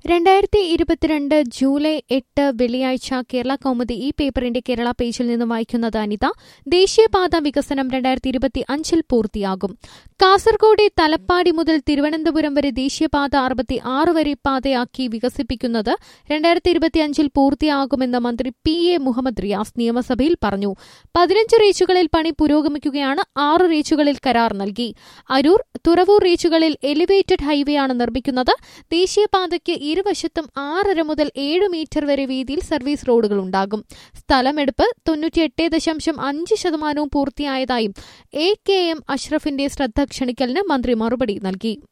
രണ്ടായിരത്തി ഇരുപത്തിരണ്ട് ജൂലൈ എട്ട് വെള്ളിയാഴ്ച കേരള കൗമുദി ഈ പേപ്പറിന്റെ കേരള പേജിൽ നിന്ന് വായിക്കുന്നത് അനിത ദേശീയപാത വികസനം രണ്ടായിരത്തി ഇരുപത്തി അഞ്ചിൽ പൂർത്തിയാകും കാസർഗോഡ് തലപ്പാടി മുതൽ തിരുവനന്തപുരം വരെ ദേശീയപാത അറുപത്തി ആറ് വരെ പാതയാക്കി വികസിപ്പിക്കുന്നത് രണ്ടായിരത്തി ഇരുപത്തിയഞ്ചിൽ പൂർത്തിയാകുമെന്ന് മന്ത്രി പി എ മുഹമ്മദ് റിയാസ് നിയമസഭയിൽ പറഞ്ഞു പതിനഞ്ച് റീച്ചുകളിൽ പണി പുരോഗമിക്കുകയാണ് ആറ് റീച്ചുകളിൽ കരാർ നൽകി അരൂർ തുറവൂർ റീച്ചുകളിൽ എലിവേറ്റഡ് ഹൈവേയാണ് നിർമ്മിക്കുന്നത് ദേശീയപാതയ്ക്ക് ഇരുവശത്തും ആറര മുതൽ ഏഴ് മീറ്റർ വരെ വീതിയിൽ സർവീസ് റോഡുകൾ ഉണ്ടാകും സ്ഥലമെടുപ്പ് തൊണ്ണൂറ്റിയെട്ട് ദശാംശം അഞ്ച് ശതമാനവും പൂർത്തിയായതായും എ കെ എം അഷ്റഫിന്റെ ശ്രദ്ധ ക്ഷണിക്കലിന് മന്ത്രി മറുപടി നൽകി